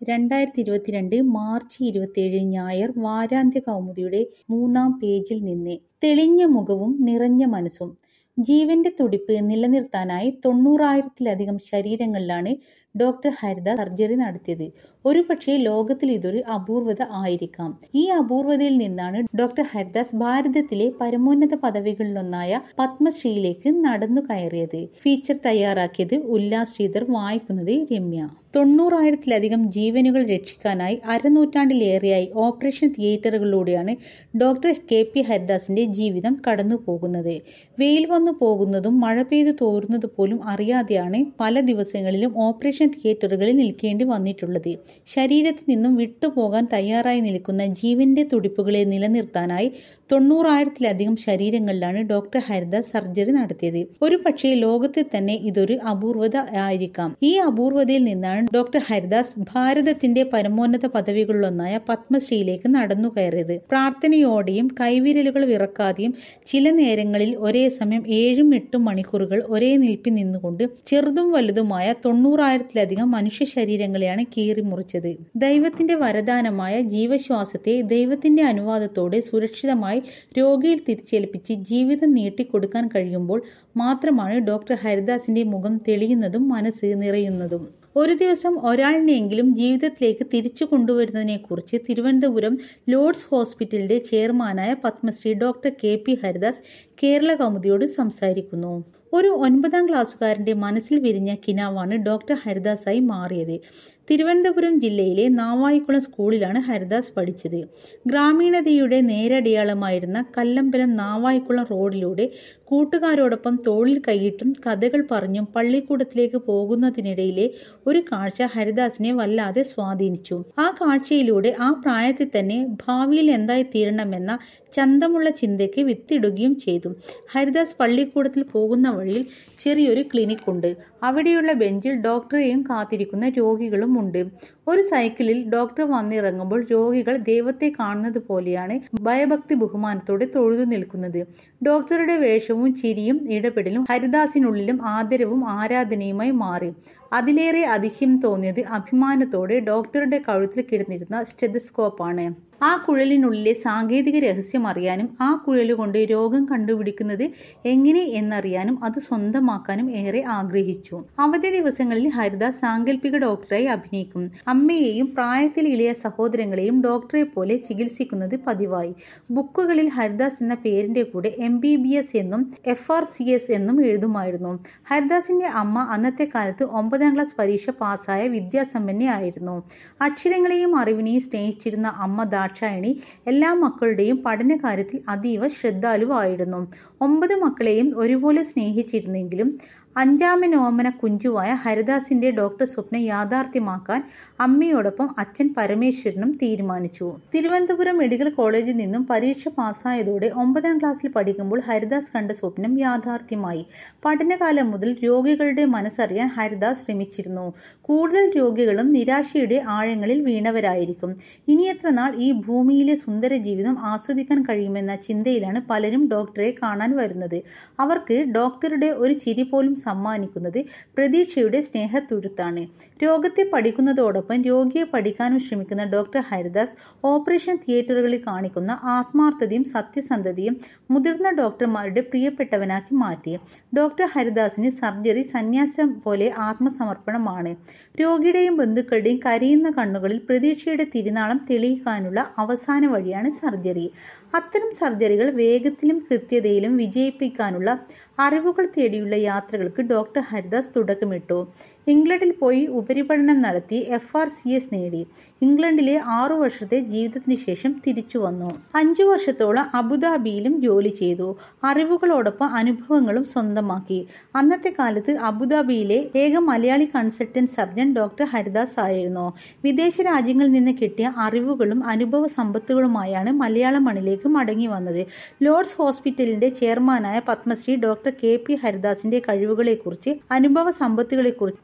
രണ്ടായിരത്തി ഇരുപത്തിരണ്ട് മാർച്ച് ഇരുപത്തിയേഴ് ഞായർ വാരാന്ത്യ കൗമുദിയുടെ മൂന്നാം പേജിൽ നിന്ന് തെളിഞ്ഞ മുഖവും നിറഞ്ഞ മനസ്സും ജീവന്റെ തുടിപ്പ് നിലനിർത്താനായി തൊണ്ണൂറായിരത്തിലധികം ശരീരങ്ങളിലാണ് ഡോക്ടർ ഹരിത സർജറി നടത്തിയത് ഒരുപക്ഷെ ലോകത്തിൽ ഇതൊരു അപൂർവത ആയിരിക്കാം ഈ അപൂർവതയിൽ നിന്നാണ് ഡോക്ടർ ഹരിദാസ് ഭാരതത്തിലെ പരമോന്നത പദവികളിലൊന്നായ പത്മശ്രീയിലേക്ക് നടന്നു കയറിയത് ഫീച്ചർ തയ്യാറാക്കിയത് ഉല്ലാസ് ശ്രീധർ വായിക്കുന്നത് രമ്യ തൊണ്ണൂറായിരത്തിലധികം ജീവനുകൾ രക്ഷിക്കാനായി അരനൂറ്റാണ്ടിലേറെയായി ഓപ്പറേഷൻ തിയേറ്ററുകളിലൂടെയാണ് ഡോക്ടർ കെ പി ഹരിദാസിന്റെ ജീവിതം കടന്നു പോകുന്നത് വെയിൽ വന്നു പോകുന്നതും മഴ പെയ്തു തോരുന്നത് പോലും അറിയാതെയാണ് പല ദിവസങ്ങളിലും ഓപ്പറേഷൻ തിയേറ്ററുകളിൽ നിൽക്കേണ്ടി വന്നിട്ടുള്ളത് ശരീരത്തിൽ നിന്നും വിട്ടുപോകാൻ തയ്യാറായി നിൽക്കുന്ന ജീവന്റെ തുടിപ്പുകളെ നിലനിർത്താനായി തൊണ്ണൂറായിരത്തിലധികം ശരീരങ്ങളിലാണ് ഡോക്ടർ ഹരിദാസ് സർജറി നടത്തിയത് ഒരു പക്ഷേ ലോകത്തിൽ തന്നെ ഇതൊരു അപൂർവത ആയിരിക്കാം ഈ അപൂർവതയിൽ നിന്നാണ് ഡോക്ടർ ഹരിദാസ് ഭാരതത്തിന്റെ പരമോന്നത പദവികളിലൊന്നായ പത്മശ്രീയിലേക്ക് നടന്നു കയറിയത് പ്രാർത്ഥനയോടെയും കൈവിരലുകൾ വിറക്കാതെയും ചില നേരങ്ങളിൽ ഒരേ സമയം ഏഴും എട്ടും മണിക്കൂറുകൾ ഒരേ നിൽപ്പിൽ നിന്നുകൊണ്ട് ചെറുതും വലുതുമായ തൊണ്ണൂറായിരത്തിലധികം മനുഷ്യ ശരീരങ്ങളെയാണ് കീറിമുറിച്ചത് ദൈവത്തിന്റെ വരദാനമായ ജീവശ്വാസത്തെ ദൈവത്തിന്റെ അനുവാദത്തോടെ സുരക്ഷിതമായി രോഗിയിൽ തിരിച്ചേൽപ്പിച്ച് ജീവിതം നീട്ടിക്കൊടുക്കാൻ കഴിയുമ്പോൾ മാത്രമാണ് ഡോക്ടർ ഹരിദാസിന്റെ മുഖം തെളിയുന്നതും മനസ്സ് നിറയുന്നതും ഒരു ദിവസം ഒരാളിനെയെങ്കിലും ജീവിതത്തിലേക്ക് തിരിച്ചു കൊണ്ടുവരുന്നതിനെക്കുറിച്ച് തിരുവനന്തപുരം ലോർഡ്സ് ഹോസ്പിറ്റലിന്റെ ചെയർമാനായ Padmashri doctor K P Haridas Kerala Kaumudi സംസാരിക്കുന്നു ഒരു ഒൻപതാം ക്ലാസ്സുകാരന്റെ മനസ്സിൽ വിരിഞ്ഞ കിനാവാണ് ഡോക്ടർ ഹരിദാസായി മാറിയത് തിരുവനന്തപുരം ജില്ലയിലെ നാവായിക്കുളം സ്കൂളിലാണ് ഹരിദാസ് പഠിച്ചത് ഗ്രാമീണതയുടെ നേരടയാളമായിരുന്ന കല്ലമ്പലം നാവായിക്കുളം റോഡിലൂടെ കൂട്ടുകാരോടൊപ്പം തോളിൽ കൈയിട്ടും കഥകൾ പറഞ്ഞും പള്ളിക്കൂടത്തിലേക്ക് പോകുന്നതിനിടയിലെ ഒരു കാഴ്ച ഹരിദാസിനെ വല്ലാതെ സ്വാധീനിച്ചു ആ കാഴ്ചയിലൂടെ ആ പ്രായത്തിൽ തന്നെ ഭാവിയിൽ എന്തായി തീരണമെന്ന ചന്തമുള്ള ചിന്തയ്ക്ക് വിത്തിടുകയും ചെയ്തു ഹരിദാസ് പള്ളിക്കൂടത്തിൽ പോകുന്ന വഴിയിൽ ചെറിയൊരു ക്ലിനിക് ഉണ്ട് അവിടെയുള്ള ബെഞ്ചിൽ ഡോക്ടറെയും കാത്തിരിക്കുന്ന രോഗികളും ഉണ്ട് ഒരു സൈക്കിളിൽ ഡോക്ടർ വന്നിറങ്ങുമ്പോൾ രോഗികൾ ദൈവത്തെ കാണുന്നത് പോലെയാണ് ഭയഭക്തി ബഹുമാനത്തോടെ തൊഴുതു നിൽക്കുന്നത് ഡോക്ടറുടെ വേഷവും ചിരിയും ഇടപെടലും ഹരിദാസിനുള്ളിലും ആദരവും ആരാധനയുമായി മാറി അതിലേറെ അതിശയം തോന്നിയത് അഭിമാനത്തോടെ ഡോക്ടറുടെ കഴുത്തിൽ കിടന്നിരുന്ന സ്റ്റെതസ്കോപ്പാണ് ആ കുഴലിനുള്ളിലെ സാങ്കേതിക രഹസ്യം അറിയാനും ആ കുഴലുകൊണ്ട് രോഗം കണ്ടുപിടിക്കുന്നത് എങ്ങനെ എന്നറിയാനും അത് സ്വന്തമാക്കാനും ഏറെ ആഗ്രഹിച്ചു അവധി ദിവസങ്ങളിൽ ഹരിദാസ് സാങ്കല്പിക ഡോക്ടറായി അഭിനയിക്കും അമ്മയെയും പ്രായത്തിൽ ഇളയ സഹോദരങ്ങളെയും ഡോക്ടറെ പോലെ ചികിത്സിക്കുന്നത് പതിവായി ബുക്കുകളിൽ ഹരിദാസ് എന്ന പേരിന്റെ കൂടെ എം ബി ബി എസ് എന്നും എഫ് ആർ സി എസ് എന്നും എഴുതുമായിരുന്നു ഹരിദാസിന്റെ അമ്മ അന്നത്തെ കാലത്ത് ഒമ്പതാം ക്ലാസ് പരീക്ഷ പാസ്സായ വിദ്യാസമ്പന്നയായിരുന്നു അക്ഷരങ്ങളെയും അറിവിനെയും സ്നേഹിച്ചിരുന്ന അമ്മ ദാക്ഷായണി എല്ലാ മക്കളുടെയും പഠനകാര്യത്തിൽ അതീവ ശ്രദ്ധാലുവായിരുന്നു ഒമ്പത് മക്കളെയും ഒരുപോലെ സ്നേഹിച്ചിരുന്നെങ്കിലും അഞ്ചാമനോമന കുഞ്ചുവായ ഹരിദാസിന്റെ ഡോക്ടർ സ്വപ്നം യാഥാർത്ഥ്യമാക്കാൻ അമ്മയോടൊപ്പം അച്ഛൻ പരമേശ്വരനും തീരുമാനിച്ചു തിരുവനന്തപുരം മെഡിക്കൽ കോളേജിൽ നിന്നും പരീക്ഷ പാസ്സായതോടെ ഒമ്പതാം ക്ലാസ്സിൽ പഠിക്കുമ്പോൾ ഹരിദാസ് കണ്ട സ്വപ്നം യാഥാർത്ഥ്യമായി പഠനകാലം മുതൽ രോഗികളുടെ മനസ്സറിയാൻ ഹരിദാസ് ശ്രമിച്ചിരുന്നു കൂടുതൽ രോഗികളും നിരാശയുടെ ആഴങ്ങളിൽ വീണവരായിരിക്കും ഇനി എത്ര നാൾ ഈ ഭൂമിയിലെ സുന്ദര ജീവിതം ആസ്വദിക്കാൻ കഴിയുമെന്ന ചിന്തയിലാണ് പലരും ഡോക്ടറെ കാണാൻ വരുന്നത് അവർക്ക് ഡോക്ടറുടെ ഒരു ചിരി പോലും സമ്മാനിക്കുന്നത് പ്രതീക്ഷയുടെ സ്നേഹത്തുരുത്താണ് രോഗത്തെ പഠിക്കുന്നതോടൊപ്പം രോഗിയെ പഠിക്കാനും ശ്രമിക്കുന്ന ഡോക്ടർ ഹരിദാസ് ഓപ്പറേഷൻ തിയേറ്ററുകളിൽ കാണിക്കുന്ന ആത്മാർത്ഥതയും സത്യസന്ധതയും മുതിർന്ന ഡോക്ടർമാരുടെ പ്രിയപ്പെട്ടവനാക്കി മാറ്റി ഡോക്ടർ ഹരിദാസിന് സർജറി സന്യാസം പോലെ ആത്മസമർപ്പണമാണ് രോഗിയുടെയും ബന്ധുക്കളുടെയും കരയുന്ന കണ്ണുകളിൽ പ്രതീക്ഷയുടെ തിരുനാളം തെളിയിക്കാനുള്ള അവസാന വഴിയാണ് സർജറി അത്തരം സർജറികൾ വേഗത്തിലും കൃത്യതയിലും വിജയിപ്പിക്കാനുള്ള അറിവുകൾ തേടിയുള്ള യാത്രകൾക്ക് ഡോക്ടർ ഹരിദാസ് തുടക്കമിട്ടു ഇംഗ്ലണ്ടിൽ പോയി ഉപരിപഠനം നടത്തി എഫ് ആർ സി എസ് നേടി ഇംഗ്ലണ്ടിലെ ആറു വർഷത്തെ ജീവിതത്തിന് ശേഷം തിരിച്ചു വന്നു അഞ്ചു വർഷത്തോളം അബുദാബിയിലും ജോലി ചെയ്തു അറിവുകളോടൊപ്പം അനുഭവങ്ങളും സ്വന്തമാക്കി അന്നത്തെ കാലത്ത് അബുദാബിയിലെ ഏക മലയാളി കൺസൾട്ടന്റ് സർജൻ ഡോക്ടർ ഹരിദാസ് ആയിരുന്നു വിദേശ രാജ്യങ്ങളിൽ നിന്ന് കിട്ടിയ അറിവുകളും അനുഭവ സമ്പത്തുകളുമായാണ് മലയാള മണ്ണിലേക്ക് മടങ്ങി വന്നത് ലോർഡ്സ് ഹോസ്പിറ്റലിന്റെ ചെയർമാനായ പത്മശ്രീ ഡോക്ടർ കെ പി ഹരിദാസിന്റെ കഴിവുകളെക്കുറിച്ച് അനുഭവ സമ്പത്തുകളെക്കുറിച്ച്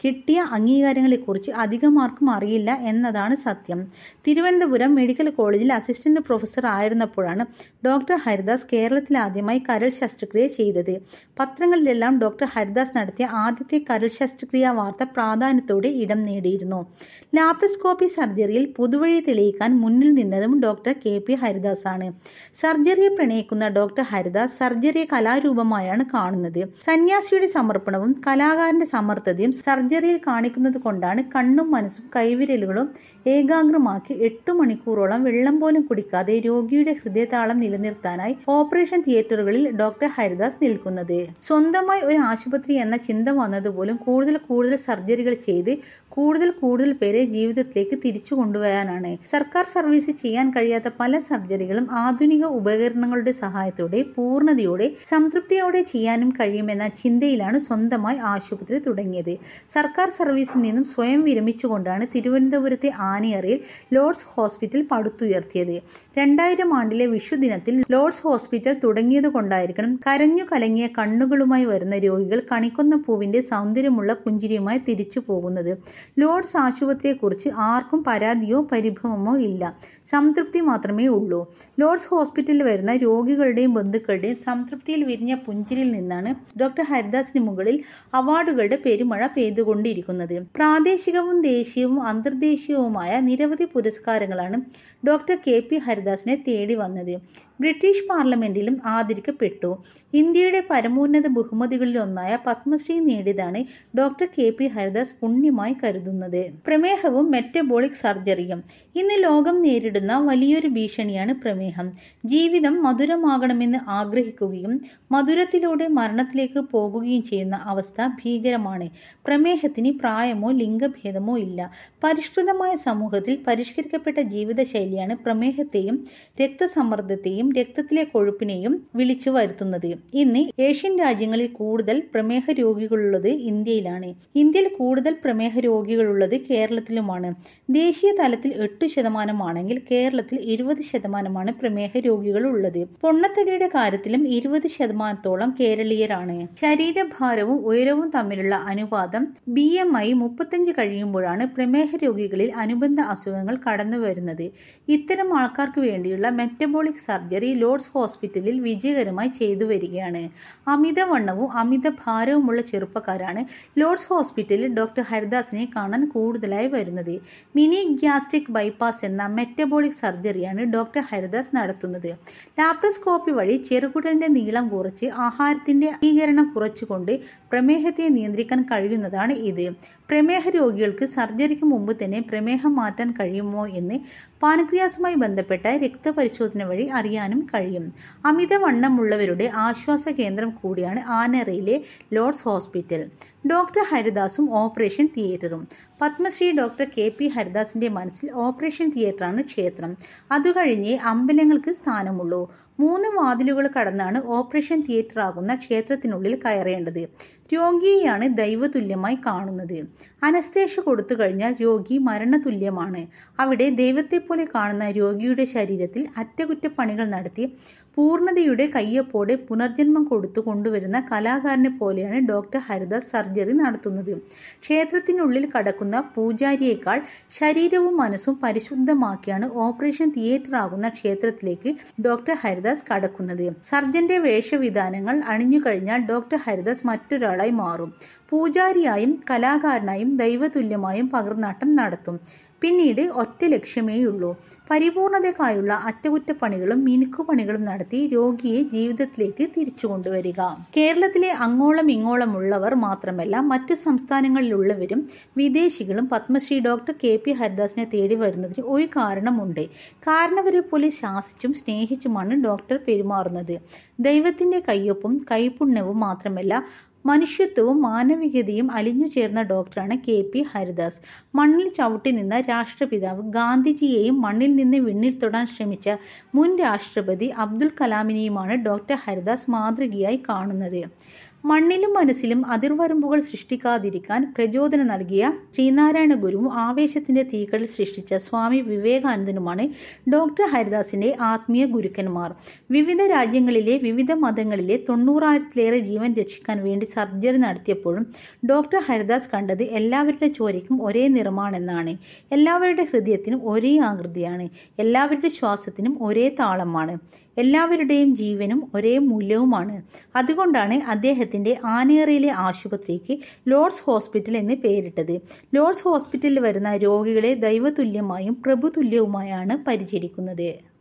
കിട്ടിയ അംഗീകാരങ്ങളെക്കുറിച്ച് അധികമാർക്കും അറിയില്ല എന്നതാണ് സത്യം തിരുവനന്തപുരം മെഡിക്കൽ കോളേജിൽ അസിസ്റ്റന്റ് പ്രൊഫസർ ആയിരുന്നപ്പോഴാണ് ഡോക്ടർ ഹരിദാസ് കേരളത്തിൽ ആദ്യമായി കരൾ ശസ്ത്രക്രിയ ചെയ്തത് പത്രങ്ങളിലെല്ലാം ഡോക്ടർ ഹരിദാസ് നടത്തിയ ആദ്യത്തെ കരൾ ശസ്ത്രക്രിയ വാർത്ത പ്രാധാന്യത്തോടെ ഇടം നേടിയിരുന്നു ലാപ്രോസ്കോപ്പി സർജറിയിൽ പുതുവഴി തെളിയിക്കാൻ മുന്നിൽ നിന്നതും ഡോക്ടർ കെ പി ഹരിദാസ് ആണ് സർജറിയെ പ്രണയിക്കുന്ന ഡോക്ടർ ഹരിദാസ് സർജറിയെ കലാരൂപമായാണ് കാണുന്നത് സന്യാസിയുടെ സമർപ്പണവും കലാകാരന്റെ സമർത്ഥതയും സർജറിയിൽ കാണിക്കുന്നത് കൊണ്ടാണ് കണ്ണും മനസ്സും കൈവിരലുകളും ഏകാഗ്രമാക്കി എട്ടു മണിക്കൂറോളം വെള്ളം പോലും കുടിക്കാതെ രോഗിയുടെ ഹൃദയതാളം നിലനിർത്താനായി ഓപ്പറേഷൻ തിയേറ്ററുകളിൽ ഡോക്ടർ ഹരിദാസ് നിൽക്കുന്നത് സ്വന്തമായി ഒരു ആശുപത്രി എന്ന ചിന്ത വന്നതുപോലും കൂടുതൽ കൂടുതൽ സർജറികൾ ചെയ്ത് കൂടുതൽ കൂടുതൽ പേരെ ജീവിതത്തിലേക്ക് തിരിച്ചു കൊണ്ടുവരാനാണ് സർക്കാർ സർവീസ് ചെയ്യാൻ കഴിയാത്ത പല സർജറികളും ആധുനിക ഉപകരണങ്ങളുടെ സഹായത്തോടെ പൂർണ്ണതയോടെ സംതൃപ്തിയോടെ ചെയ്യാനും കഴിയുമെന്ന ചിന്തയിലാണ് സ്വന്തമായി ആശുപത്രി തുടങ്ങിയത് സർക്കാർ സർവീസിൽ നിന്നും സ്വയം വിരമിച്ചുകൊണ്ടാണ് തിരുവനന്തപുരത്തെ ആനയറയിൽ ലോർഡ്സ് ഹോസ്പിറ്റൽ പടുത്തുയർത്തിയത് രണ്ടായിരം ആണ്ടിലെ വിഷുദിനത്തിൽ ലോർഡ്സ് ഹോസ്പിറ്റൽ തുടങ്ങിയത് കൊണ്ടായിരിക്കണം കരഞ്ഞു കലങ്ങിയ കണ്ണുകളുമായി വരുന്ന രോഗികൾ കണിക്കൊന്ന പൂവിന്റെ സൗന്ദര്യമുള്ള പുഞ്ചിരിയുമായി തിരിച്ചു പോകുന്നത് ലോർഡ്സ് ആശുപത്രിയെക്കുറിച്ച് ആർക്കും പരാതിയോ പരിഭവമോ ഇല്ല സംതൃപ്തി മാത്രമേ ഉള്ളൂ ലോർഡ്സ് ഹോസ്പിറ്റലിൽ വരുന്ന രോഗികളുടെയും ബന്ധുക്കളുടെയും സംതൃപ്തിയിൽ വിരിഞ്ഞ പുഞ്ചിരിയിൽ നിന്നാണ് ഡോക്ടർ ഹരിദാസിന് മുകളിൽ അവാർഡുകളുടെ പെരുമഴ പെയ്തുകൊണ്ടിരിക്കുന്നത് പ്രാദേശികവും ദേശീയവും അന്തർദേശീയവുമായ നിരവധി പുരസ്കാരങ്ങളാണ് ഡോക്ടർ കെ പി ഹരിദാസിനെ തേടി വന്നത് ബ്രിട്ടീഷ് പാർലമെന്റിലും ആദരിക്കപ്പെട്ടു ഇന്ത്യയുടെ പരമോന്നത ബഹുമതികളിലൊന്നായ പത്മശ്രീ നേടിയതാണ് ഡോക്ടർ കെ പി ഹരിദാസ് പുണ്യമായി കരുതുന്നത് പ്രമേഹവും മെറ്റബോളിക് സർജറിയും ഇന്ന് ലോകം നേരിടുന്ന വലിയൊരു ഭീഷണിയാണ് പ്രമേഹം ജീവിതം മധുരമാകണമെന്ന് ആഗ്രഹിക്കുകയും മധുരത്തിലൂടെ മരണത്തിലേക്ക് പോകുകയും ചെയ്യുന്ന അവസ്ഥ ഭീകരമാണ് പ്രമേഹത്തിന് പ്രായമോ ലിംഗഭേദമോ ഇല്ല പരിഷ്കൃതമായ സമൂഹത്തിൽ പരിഷ്കരിക്കപ്പെട്ട ജീവിതശൈലിയാണ് പ്രമേഹത്തെയും രക്തസമ്മർദ്ദത്തെയും രക്തത്തിലെ കൊഴുപ്പിനെയും വിളിച്ചു വരുത്തുന്നത് ഇന്ന് ഏഷ്യൻ രാജ്യങ്ങളിൽ കൂടുതൽ പ്രമേഹ രോഗികളുള്ളത് ഇന്ത്യയിലാണ് ഇന്ത്യയിൽ കൂടുതൽ പ്രമേഹ രോഗികളുള്ളത് കേരളത്തിലുമാണ് ദേശീയ തലത്തിൽ എട്ട് ശതമാനമാണെങ്കിൽ കേരളത്തിൽ ഇരുപത് ശതമാനമാണ് പ്രമേഹ രോഗികൾ ഉള്ളത് പൊണ്ണത്തടിയുടെ കാര്യത്തിലും ഇരുപത് ശതമാനത്തോളം കേരളീയരാണ് ശരീരഭാരവും ഉയരവും തമ്മിലുള്ള അനുപാതം ബി എം ഐ മുപ്പത്തഞ്ച് കഴിയുമ്പോഴാണ് പ്രമേഹ രോഗികളിൽ അനുബന്ധ അസുഖങ്ങൾ കടന്നു വരുന്നത് ഇത്തരം ആൾക്കാർക്ക് വേണ്ടിയുള്ള മെറ്റബോളിക് സർജറി ലോർഡ്സ് ഹോസ്പിറ്റലിൽ വിജയകരമായി ചെയ്തു വരികയാണ് അമിതവണ്ണവും അമിത ഭാരവുമുള്ള ചെറുപ്പക്കാരാണ് ലോർഡ്സ് ഹോസ്പിറ്റലിൽ ഡോക്ടർ ഹരിദാസിനെ കാണാൻ കൂടുതലായി വരുന്നത് മിനി ഗ്യാസ്ട്രിക് ബൈപ്പാസ് എന്ന മെറ്റബോളിക് സർജറിയാണ് ഡോക്ടർ ഹരിദാസ് നടത്തുന്നത് ലാപ്രോസ്കോപ്പി വഴി ചെറുകുടലിന്റെ നീളം കുറച്ച് ആഹാരത്തിന്റെ അംഗീകരണം കുറച്ചുകൊണ്ട് പ്രമേഹത്തെ നിയന്ത്രിക്കാൻ കഴിയുന്നതാണ് ഇത് പ്രമേഹ രോഗികൾക്ക് സർജറിക്ക് മുമ്പ് തന്നെ പ്രമേഹം മാറ്റാൻ കഴിയുമോ എന്ന് പാൻക്രിയാസുമായി ബന്ധപ്പെട്ട രക്തപരിശോധന വഴി അറിയാനും കഴിയും അമിതവണ്ണമുള്ളവരുടെ ആശ്വാസ കേന്ദ്രം കൂടിയാണ് ആനറയിലെ ലോർഡ്സ് ഹോസ്പിറ്റൽ ഡോക്ടർ ഹരിദാസും ഓപ്പറേഷൻ തിയേറ്ററും പത്മശ്രീ ഡോക്ടർ കെ പി ഹരിദാസിന്റെ മനസ്സിൽ ഓപ്പറേഷൻ തിയേറ്ററാണ് ക്ഷേത്രം അതുകഴിഞ്ഞേ അമ്പലങ്ങൾക്ക് സ്ഥാനമുള്ളൂ മൂന്ന് വാതിലുകൾ കടന്നാണ് ഓപ്പറേഷൻ തിയേറ്റർ ആകുന്ന ക്ഷേത്രത്തിനുള്ളിൽ കയറേണ്ടത് രോഗിയെയാണ് ദൈവതുല്യമായി കാണുന്നത് അനസ്തേഷ കൊടുത്തു കഴിഞ്ഞാൽ രോഗി മരണതുല്യമാണ് അവിടെ ദൈവത്തെപ്പോലെ കാണുന്ന രോഗിയുടെ ശരീരത്തിൽ അറ്റകുറ്റപ്പണികൾ നടത്തി പൂർണ്ണതയുടെ കയ്യൊപ്പോടെ പുനർജന്മം കൊടുത്തു കൊണ്ടുവരുന്ന കലാകാരനെ പോലെയാണ് ഡോക്ടർ ഹരിദാസ് സർജറി നടത്തുന്നത് ക്ഷേത്രത്തിനുള്ളിൽ കടക്കുന്ന പൂജാരിയേക്കാൾ ശരീരവും മനസ്സും പരിശുദ്ധമാക്കിയാണ് ഓപ്പറേഷൻ തിയേറ്റർ ആകുന്ന ക്ഷേത്രത്തിലേക്ക് ഡോക്ടർ ഹരിദാസ് കടക്കുന്നത് സർജന്റെ വേഷവിധാനങ്ങൾ അണിഞ്ഞു കഴിഞ്ഞാൽ ഡോക്ടർ ഹരിദാസ് മറ്റൊരാളായി മാറും പൂജാരിയായും കലാകാരനായും ദൈവതുല്യമായും പകർന്നാട്ടം നടത്തും പിന്നീട് ഒറ്റ ലക്ഷ്യമേയുള്ളൂ പരിപൂർണതയ്ക്കായുള്ള അറ്റകുറ്റപ്പണികളും മിനുക്കുപണികളും നടത്തി രോഗിയെ ജീവിതത്തിലേക്ക് തിരിച്ചു കൊണ്ടുവരിക കേരളത്തിലെ അങ്ങോളം ഇങ്ങോളമുള്ളവർ മാത്രമല്ല മറ്റു സംസ്ഥാനങ്ങളിലുള്ളവരും വിദേശികളും പത്മശ്രീ ഡോക്ടർ കെ പി ഹരിദാസിനെ തേടി വരുന്നതിന് ഒരു കാരണമുണ്ട് കാരണവരെ പോലെ ശാസിച്ചും സ്നേഹിച്ചുമാണ് ഡോക്ടർ പെരുമാറുന്നത് ദൈവത്തിന്റെ കയ്യൊപ്പും കൈപുണ്യവും മാത്രമല്ല മനുഷ്യത്വവും മാനവികതയും അലിഞ്ഞു ചേർന്ന ഡോക്ടറാണ് കെ പി ഹരിദാസ് മണ്ണിൽ ചവിട്ടി നിന്ന രാഷ്ട്രപിതാവ് ഗാന്ധിജിയെയും മണ്ണിൽ നിന്ന് വിണ്ണിൽ തൊടാൻ ശ്രമിച്ച മുൻ രാഷ്ട്രപതി അബ്ദുൽ കലാമിനെയുമാണ് ഡോക്ടർ ഹരിദാസ് മാതൃകയായി കാണുന്നത് മണ്ണിലും മനസ്സിലും അതിർവരമ്പുകൾ സൃഷ്ടിക്കാതിരിക്കാൻ പ്രചോദനം നൽകിയ ശ്രീനാരായണ ഗുരുവും ആവേശത്തിന്റെ തീകൾ സൃഷ്ടിച്ച സ്വാമി വിവേകാനന്ദനുമാണ് ഡോക്ടർ ഹരിദാസിന്റെ ആത്മീയ ഗുരുക്കന്മാർ വിവിധ രാജ്യങ്ങളിലെ വിവിധ മതങ്ങളിലെ തൊണ്ണൂറായിരത്തിലേറെ ജീവൻ രക്ഷിക്കാൻ വേണ്ടി സർജറി നടത്തിയപ്പോഴും ഡോക്ടർ ഹരിദാസ് കണ്ടത് എല്ലാവരുടെ ചോരയ്ക്കും ഒരേ നിറമാണെന്നാണ് എല്ലാവരുടെ ഹൃദയത്തിനും ഒരേ ആകൃതിയാണ് എല്ലാവരുടെ ശ്വാസത്തിനും ഒരേ താളമാണ് എല്ലാവരുടെയും ജീവനും ഒരേ മൂല്യവുമാണ് അതുകൊണ്ടാണ് അദ്ദേഹത്തിന്റെ ആനേറയിലെ ആശുപത്രിക്ക് ലോർഡ്സ് ഹോസ്പിറ്റൽ എന്ന് പേരിട്ടത് ലോർഡ്സ് ഹോസ്പിറ്റലിൽ വരുന്ന രോഗികളെ ദൈവതുല്യമായും പ്രഭുതുല്യവുമായാണ് പരിചരിക്കുന്നത്